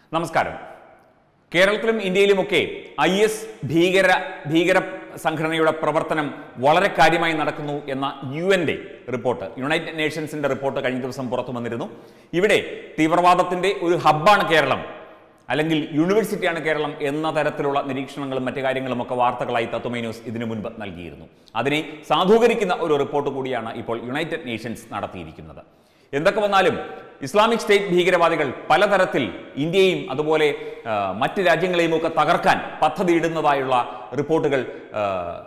നമസ്കാരം കേരളത്തിലും ഇന്ത്യയിലുമൊക്കെ I S ഭീകര ഭീകര സംഘടനയുടെ പ്രവർത്തനം വളരെ കാര്യമായി നടക്കുന്നു എന്ന യു എൻ്റെ റിപ്പോർട്ട് യുണൈറ്റഡ് നേഷൻസിന്റെ റിപ്പോർട്ട് കഴിഞ്ഞ ദിവസം പുറത്തു വന്നിരുന്നു ഇവിടെ തീവ്രവാദത്തിന്റെ ഒരു ഹബ്ബാണ് കേരളം അല്ലെങ്കിൽ യൂണിവേഴ്സിറ്റിയാണ് കേരളം എന്ന തരത്തിലുള്ള നിരീക്ഷണങ്ങളും മറ്റു കാര്യങ്ങളും ഒക്കെ വാർത്തകളായി തത്വമൈ ന്യൂസ് ഇതിനു മുൻപ് നൽകിയിരുന്നു അതിനെ സാധൂകരിക്കുന്ന ഒരു റിപ്പോർട്ട് കൂടിയാണ് ഇപ്പോൾ യുണൈറ്റഡ് നേഷൻസ് നടത്തിയിരിക്കുന്നത് എന്തൊക്കെ വന്നാലും ഇസ്ലാമിക് സ്റ്റേറ്റ് ഭീകരവാദികൾ പലതരത്തിൽ ഇന്ത്യയും അതുപോലെ ആ, മറ്റ് രാജ്യങ്ങളെയും ഒക്കെ തകർക്കാൻ പദ്ധതിയിടുന്നതായുള്ള റിപ്പോർട്ടുകൾ ആ,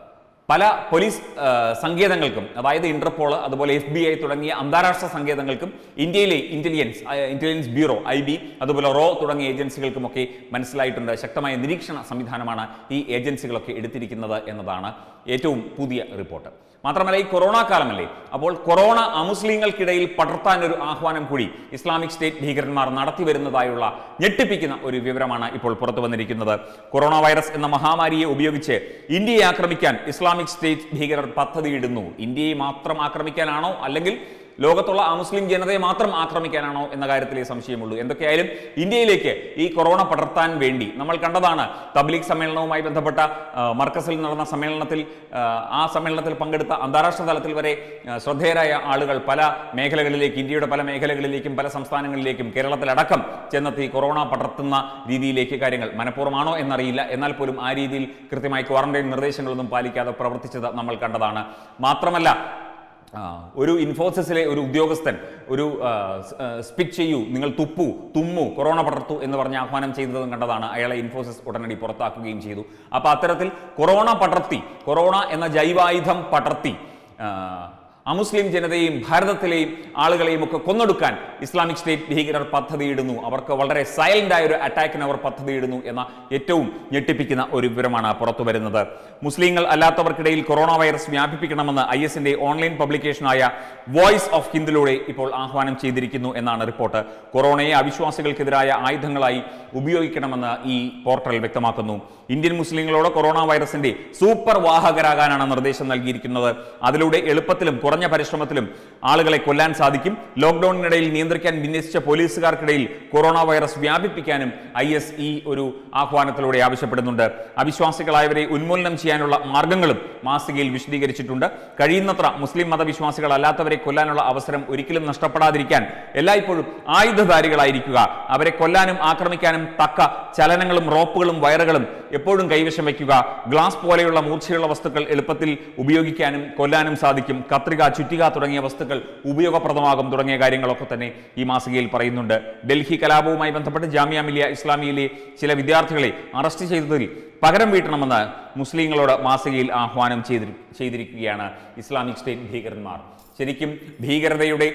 പല പോലീസ് ആ, സങ്കേതങ്ങൾക്കും അതായത് ഇന്റർപോൾ അതുപോലെ എഫ് ബി ഐ തുടങ്ങിയ അന്താരാഷ്ട്ര സങ്കേതങ്ങൾക്കും ഇന്ത്യയിലെ ഇന്റലിജൻസ് ആ, ഇന്റലിജൻസ് ബ്യൂറോ ഐ ബി അതുപോലെ റോ തുടങ്ങിയ ഏജൻസികൾക്കുമൊക്കെ മനസ്സിലായിട്ടുണ്ട് ശക്തമായ നിരീക്ഷണ സംവിധാനമാണ് ഈ ഏജൻസികളൊക്കെ എടുത്തിരിക്കുന്നത് എന്നതാണ് ഏറ്റവും പുതിയ റിപ്പോർട്ട് മാത്രമല്ല ഈ കൊറോണ കാലമല്ലേ അപ്പോൾ കൊറോണ അമുസ്ലിങ്ങൾക്കിടയിൽ പടർത്താൻ ഒരു ആഹ്വാനം കൂടി ഇസ്ലാമിക് സ്റ്റേറ്റ് ഭീകരന്മാർ നടത്തി വരുന്നതായുള്ള ഞെട്ടിപ്പിക്കുന്ന ഒരു വിവരമാണ് ഇപ്പോൾ പുറത്തു വന്നിരിക്കുന്നത് കൊറോണ വൈറസ് എന്ന മഹാമാരിയെ ഉപയോഗിച്ച് ഇന്ത്യയെ ആക്രമിക്കാൻ ഇസ്ലാമിക് സ്റ്റേറ്റ് ഭീകരർ പദ്ധതിയിടുന്നു ഇന്ത്യയെ മാത്രം ആക്രമിക്കാനാണോ അല്ലെങ്കിൽ ലോകത്തുള്ള ആ മുസ്ലിം ജനതയെ മാത്രം ആക്രമിക്കാനാണോ എന്ന കാര്യത്തിലേ സംശയമുള്ളൂ എന്തൊക്കെയായാലും ഇന്ത്യയിലേക്ക് ഈ കൊറോണ പടർത്താൻ വേണ്ടി നമ്മൾ കണ്ടതാണ് തബ്ലീഗ് സമ്മേളനവുമായി ബന്ധപ്പെട്ട ആ, മർക്കസിൽ നടന്ന സമ്മേളനത്തിൽ ആ, ആ സമ്മേളനത്തിൽ പങ്കെടുത്ത അന്താരാഷ്ട്ര തലത്തിൽ വരെ ആ, ശ്രദ്ധേയരായ ആളുകൾ പല മേഖലകളിലേക്ക് ഇന്ത്യയുടെ പല മേഖലകളിലേക്കും പല സംസ്ഥാനങ്ങളിലേക്കും കേരളത്തിലടക്കം ചെന്നെത്തി കൊറോണ പടർത്തുന്ന രീതിയിലേക്ക് കാര്യങ്ങൾ മനഃപൂർവ്വമാണോ എന്നറിയില്ല എന്നാൽ പോലും ആ രീതിയിൽ കൃത്യമായി ക്വാറന്റൈൻ നിർദ്ദേശങ്ങളൊന്നും പാലിക്കാതെ പ്രവർത്തിച്ചത് നമ്മൾ കണ്ടതാണ് മാത്രമല്ല ആ, ഒരു ഇൻഫോസിസിലെ ഒരു ഉദ്യോഗസ്ഥൻ ഒരു സ്പിക്ക് ചെയ്യൂ നിങ്ങൾ തുപ്പു തുമ്മു കൊറോണ പടർത്തു എന്ന് പറഞ്ഞ് ആഹ്വാനം ചെയ്തതും കണ്ടതാണ് അയാളെ ഇൻഫോസിസ് ഉടനടി പുറത്താക്കുകയും ചെയ്തു അപ്പോൾ അത്തരത്തിൽ കൊറോണ പടർത്തി കൊറോണ എന്ന ജൈവായുധം പടർത്തി ആ, അമുസ്ലിം ജനതയെയും ഭാരതത്തിലെയും ആളുകളെയും ഒക്കെ കൊന്നൊടുക്കാൻ ഇസ്ലാമിക് സ്റ്റേറ്റ് ഭീകരർ പദ്ധതിയിടുന്നു അവർക്ക് വളരെ സൈലന്റ് ആയ ഒരു അറ്റാക്കിന് അവർ പദ്ധതിയിടുന്നു എന്ന ഏറ്റവും ഞെട്ടിപ്പിക്കുന്ന ഒരു വിവരമാണ് പുറത്തു വരുന്നത് മുസ്ലിങ്ങൾ അല്ലാത്തവർക്കിടയിൽ കൊറോണ വൈറസ് വ്യാപിപ്പിക്കണമെന്ന് ഐ എസിന്റെ ഓൺലൈൻ പബ്ലിക്കേഷനായ വോയിസ് ഓഫ് ഹിന്ദിലൂടെ ഇപ്പോൾ ആഹ്വാനം ചെയ്തിരിക്കുന്നു എന്നാണ് റിപ്പോർട്ട് കൊറോണയെ അവിശ്വാസികൾക്കെതിരായ ആയുധങ്ങളായി ഉപയോഗിക്കണമെന്ന് ഈ പോർട്ടൽ വ്യക്തമാക്കുന്നു ഇന്ത്യൻ മുസ്ലിങ്ങളോട് കൊറോണ വൈറസിന്റെ സൂപ്പർ വാഹകരാകാനാണ് നിർദ്ദേശം നൽകിയിരിക്കുന്നത് അതിലൂടെ എളുപ്പത്തിലും കുറഞ്ഞ പരിശ്രമത്തിലും ആളുകളെ കൊല്ലാൻ സാധിക്കും ലോക്ക്ഡൌണിനിടയിൽ നിയന്ത്രിക്കാൻ വിന്യസിച്ച പോലീസുകാർക്കിടയിൽ കൊറോണ വൈറസ് വ്യാപിപ്പിക്കാനും ഐ എസ് ഈ ഒരു ആഹ്വാനത്തിലൂടെ ആവശ്യപ്പെടുന്നുണ്ട് അവിശ്വാസികളായവരെ ഉന്മൂലനം ചെയ്യാനുള്ള മാർഗങ്ങളും മാസികയിൽ വിശദീകരിച്ചിട്ടുണ്ട് കഴിയുന്നത്ര മുസ്ലിം മതവിശ്വാസികൾ അല്ലാത്തവരെ കൊല്ലാനുള്ള അവസരം ഒരിക്കലും നഷ്ടപ്പെടാതിരിക്കാൻ എല്ലായ്പ്പോഴും ആയുധധാരികളായിരിക്കുക അവരെ കൊല്ലാനും ആക്രമിക്കാനും തക്ക ചലനങ്ങളും റോപ്പുകളും വയറുകളും എപ്പോഴും കൈവശം വയ്ക്കുക ഗ്ലാസ് പോലെയുള്ള മൂർച്ചയുള്ള വസ്തുക്കൾ എളുപ്പത്തിൽ ഉപയോഗിക്കാനും കൊല്ലാനും സാധിക്കും കത്രിക ചുറ്റിക തുടങ്ങിയ വസ്തുക്കൾ ഉപയോഗപ്രദമാകും തുടങ്ങിയ കാര്യങ്ങളൊക്കെ തന്നെ ഈ മാസികയിൽ പറയുന്നുണ്ട് ഡൽഹി കലാപവുമായി ബന്ധപ്പെട്ട് ജാമ്യ മിലിയ ഇസ്ലാമിയിലെ ചില വിദ്യാർത്ഥികളെ അറസ്റ്റ് ചെയ്തതിൽ പകരം വീട്ടണമെന്ന് മുസ്ലിങ്ങളോട് മാസികയിൽ ആഹ്വാനം ചെയ്തി ചെയ്തിരിക്കുകയാണ് ഇസ്ലാമിക് സ്റ്റേറ്റ് ഭീകരന്മാർ ശരിക്കും ഭീകരതയുടെ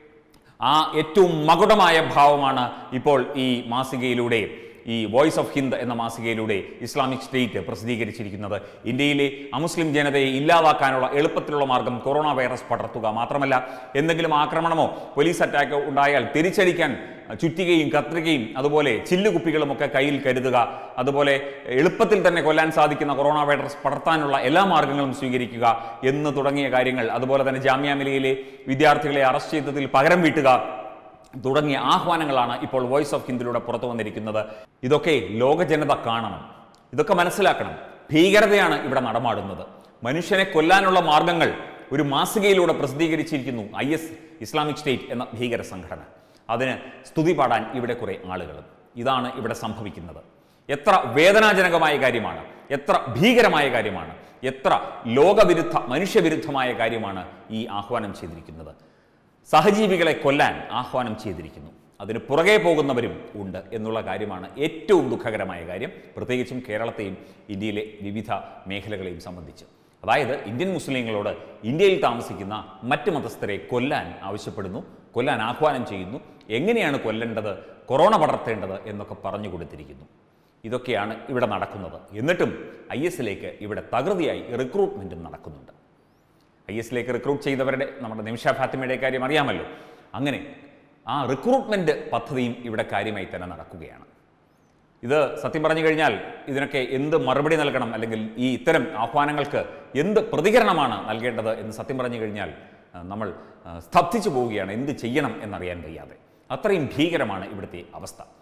ആ ഏറ്റവും മകുടമായ ഭാവമാണ് ഇപ്പോൾ ഈ മാസികയിലൂടെ ഈ വോയിസ് ഓഫ് ഹിന്ദ് എന്ന മാസികയിലൂടെ ഇസ്ലാമിക് സ്റ്റേറ്റ് പ്രസിദ്ധീകരിച്ചിരിക്കുന്നത് ഇന്ത്യയിലെ അമുസ്ലിം ജനതയെ ഇല്ലാതാക്കാനുള്ള എളുപ്പത്തിലുള്ള മാർഗം കൊറോണ വൈറസ് പടർത്തുക മാത്രമല്ല എന്തെങ്കിലും ആക്രമണമോ പോലീസ് അറ്റാക്കോ ഉണ്ടായാൽ തിരിച്ചടിക്കാൻ ചുറ്റികയും കത്രികയും അതുപോലെ ചില്ലുകുപ്പികളും ഒക്കെ കയ്യിൽ കരുതുക അതുപോലെ എളുപ്പത്തിൽ തന്നെ കൊല്ലാൻ സാധിക്കുന്ന കൊറോണ വൈറസ് പടർത്താനുള്ള എല്ലാ മാർഗങ്ങളും സ്വീകരിക്കുക എന്ന് തുടങ്ങിയ കാര്യങ്ങൾ അതുപോലെ തന്നെ ജാമ്യ മിലയിലെ വിദ്യാർത്ഥികളെ അറസ്റ്റ് ചെയ്തതിൽ പകരം വീട്ടുക തുടങ്ങിയ ആഹ്വാനങ്ങളാണ് ഇപ്പോൾ വോയിസ് ഓഫ് ഹിന്ദിലൂടെ പുറത്തു വന്നിരിക്കുന്നത് ഇതൊക്കെ ലോക ജനത കാണണം ഇതൊക്കെ മനസ്സിലാക്കണം ഭീകരതയാണ് ഇവിടെ നടമാടുന്നത് മനുഷ്യനെ കൊല്ലാനുള്ള മാർഗങ്ങൾ ഒരു മാസികയിലൂടെ പ്രസിദ്ധീകരിച്ചിരിക്കുന്നു ഐ എസ് ഇസ്ലാമിക് സ്റ്റേറ്റ് എന്ന ഭീകര സംഘടന അതിന് സ്തുതി പാടാൻ ഇവിടെ കുറെ ആളുകളും ഇതാണ് ഇവിടെ സംഭവിക്കുന്നത് എത്ര വേദനാജനകമായ കാര്യമാണ് എത്ര ഭീകരമായ കാര്യമാണ് എത്ര ലോകവിരുദ്ധ മനുഷ്യവിരുദ്ധമായ കാര്യമാണ് ഈ ആഹ്വാനം ചെയ്തിരിക്കുന്നത് സഹജീവികളെ കൊല്ലാൻ ആഹ്വാനം ചെയ്തിരിക്കുന്നു അതിന് പുറകെ പോകുന്നവരും ഉണ്ട് എന്നുള്ള കാര്യമാണ് ഏറ്റവും ദുഃഖകരമായ കാര്യം പ്രത്യേകിച്ചും കേരളത്തെയും ഇന്ത്യയിലെ വിവിധ മേഖലകളെയും സംബന്ധിച്ച് അതായത് ഇന്ത്യൻ മുസ്ലിങ്ങളോട് ഇന്ത്യയിൽ താമസിക്കുന്ന മറ്റ് മതസ്ഥരെ കൊല്ലാൻ ആവശ്യപ്പെടുന്നു കൊല്ലാൻ ആഹ്വാനം ചെയ്യുന്നു എങ്ങനെയാണ് കൊല്ലേണ്ടത് കൊറോണ പടർത്തേണ്ടത് എന്നൊക്കെ പറഞ്ഞു കൊടുത്തിരിക്കുന്നു ഇതൊക്കെയാണ് ഇവിടെ നടക്കുന്നത് എന്നിട്ടും ഐ എസിലേക്ക് ഇവിടെ തകൃതിയായി റിക്രൂട്ട്മെൻറ്റും നടക്കുന്നുണ്ട് ഐ എസിലേക്ക് റിക്രൂട്ട് ചെയ്തവരുടെ നമ്മുടെ നിമിഷ ഫാത്തിമയുടെ കാര്യം അറിയാമല്ലോ അങ്ങനെ ആ റിക്രൂട്ട്മെന്റ് പദ്ധതിയും ഇവിടെ കാര്യമായി തന്നെ നടക്കുകയാണ് ഇത് സത്യം പറഞ്ഞു കഴിഞ്ഞാൽ ഇതിനൊക്കെ എന്ത് മറുപടി നൽകണം അല്ലെങ്കിൽ ഈ ഇത്തരം ആഹ്വാനങ്ങൾക്ക് എന്ത് പ്രതികരണമാണ് നൽകേണ്ടത് എന്ന് സത്യം പറഞ്ഞു കഴിഞ്ഞാൽ ആ, നമ്മൾ ആ, സ്തബ്ധിച്ചു പോവുകയാണ് എന്ത് ചെയ്യണം എന്നറിയാൻ വയ്യാതെ അത്രയും ഭീകരമാണ് ഇവിടുത്തെ അവസ്ഥ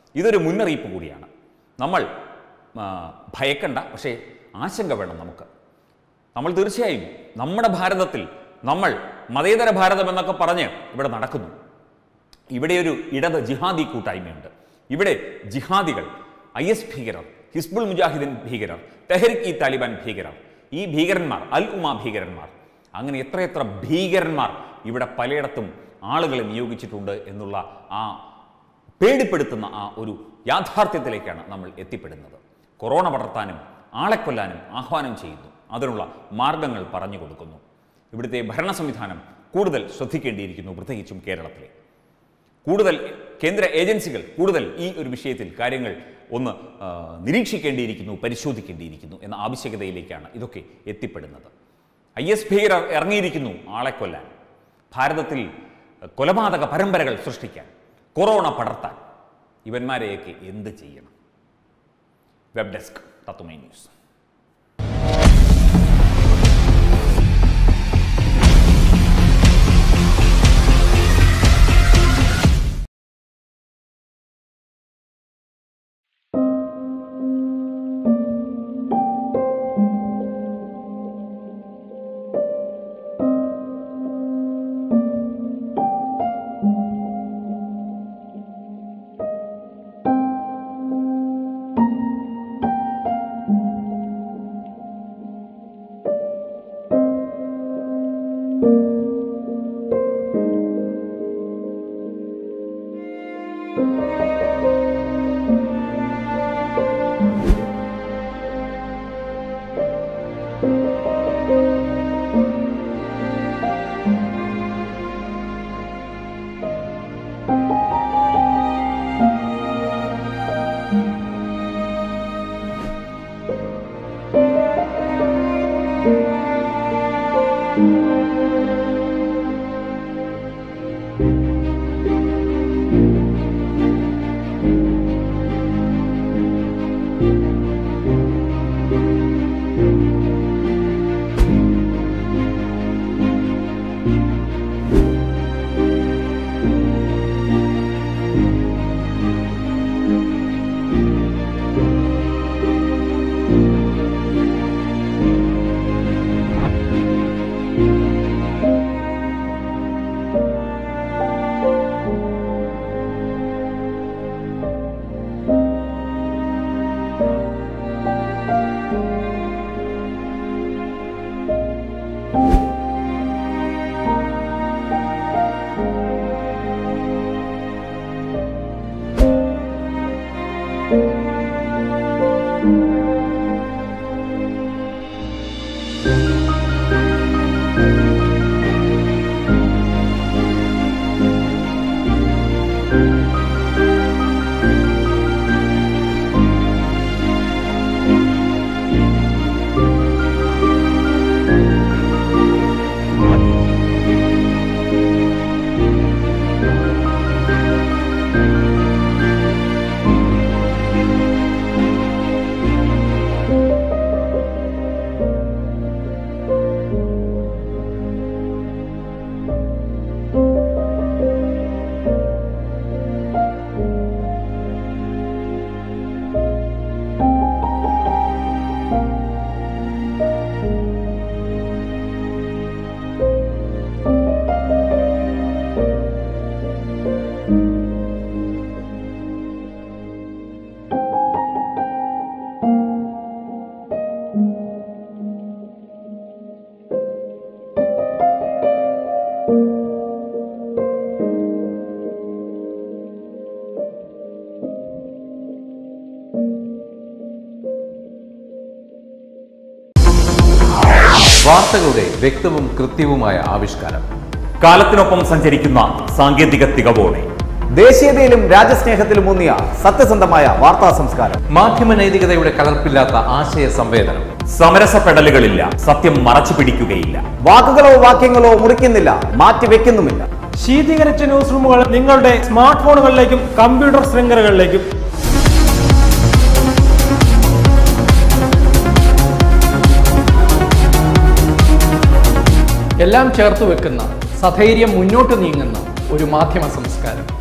ഇതൊരു മുന്നറിയിപ്പ് കൂടിയാണ് നമ്മൾ ആ, ഭയക്കണ്ട പക്ഷേ ആശങ്ക വേണം നമുക്ക് നമ്മൾ തീർച്ചയായും നമ്മുടെ ഭാരതത്തിൽ നമ്മൾ മതേതര ഭാരതം എന്നൊക്കെ പറഞ്ഞ് ഇവിടെ നടക്കുന്നു ഇവിടെ ഒരു ഇടത് ജിഹാദി കൂട്ടായ്മയുണ്ട് ഇവിടെ ജിഹാദികൾ ഐ എസ് ഭീകരർ ഹിസ്ബുൾ മുജാഹിദീൻ ഭീകരർ തെഹരിക് ഇ താലിബാൻ ഭീകരർ ഈ ഭീകരന്മാർ അൽ ഉമ ഭീകരന്മാർ അങ്ങനെ എത്രയെത്ര ഭീകരന്മാർ ഇവിടെ പലയിടത്തും ആളുകളെ നിയോഗിച്ചിട്ടുണ്ട് എന്നുള്ള ആ പേടിപ്പെടുത്തുന്ന ആ ഒരു യാഥാർത്ഥ്യത്തിലേക്കാണ് നമ്മൾ എത്തിപ്പെടുന്നത് കൊറോണ പടർത്താനും ആളെ കൊല്ലാനും ആഹ്വാനം ചെയ്യുന്നു അതിനുള്ള മാർഗങ്ങൾ പറഞ്ഞു കൊടുക്കുന്നു ഇവിടുത്തെ ഭരണ സംവിധാനം കൂടുതൽ ശ്രദ്ധിക്കേണ്ടിയിരിക്കുന്നു പ്രത്യേകിച്ചും കേരളത്തിലെ കൂടുതൽ കേന്ദ്ര ഏജൻസികൾ കൂടുതൽ ഈ ഒരു വിഷയത്തിൽ കാര്യങ്ങൾ ഒന്ന് ആ, നിരീക്ഷിക്കേണ്ടിയിരിക്കുന്നു പരിശോധിക്കേണ്ടിയിരിക്കുന്നു എന്ന ആവശ്യകതയിലേക്കാണ് ഇതൊക്കെ എത്തിപ്പെടുന്നത് ഐ എസ് ഭീകരർ ഇറങ്ങിയിരിക്കുന്നു ആളെ കൊല്ലാൻ ഭാരതത്തിൽ കൊലപാതക പരമ്പരകൾ സൃഷ്ടിക്കാൻ കൊറോണ പടർത്താൻ ഇവന്മാരെയൊക്കെ എന്ത് ചെയ്യണം വെബ് ഡെസ്ക് തത്തുമൈ ന്യൂസ് വാർത്തകളുടെ വ്യക്തവും കൃത്യവുമായ ആവിഷ്കാരം കാലത്തിനൊപ്പം സഞ്ചരിക്കുന്ന സാങ്കേതിക തികവോടെ ദേശീയതയിലും രാജ്യസ്നേഹത്തിലും ഊന്നിയ സത്യസന്ധമായ വാർത്താ സംസ്കാരം മാധ്യമ നൈതികതയുടെ കലർപ്പില്ലാത്ത ആശയ സംവേദനം സമരസപ്പെടലുകളില്ല സത്യം മറച്ചു പിടിക്കുകയില്ല വാക്കുകളോ വാക്യങ്ങളോ മുറിക്കുന്നില്ല മാറ്റിവെക്കുന്നുമില്ല ശീതീകരിച്ച ന്യൂസ് റൂമുകൾ നിങ്ങളുടെ സ്മാർട്ട് ഫോണുകളിലേക്കും കമ്പ്യൂട്ടർ ശൃംഖലകളിലേക്കും എല്ലാം ചേർത്ത് വെക്കുന്ന സധൈര്യം മുന്നോട്ട് നീങ്ങുന്ന ഒരു മാധ്യമ സംസ്കാരം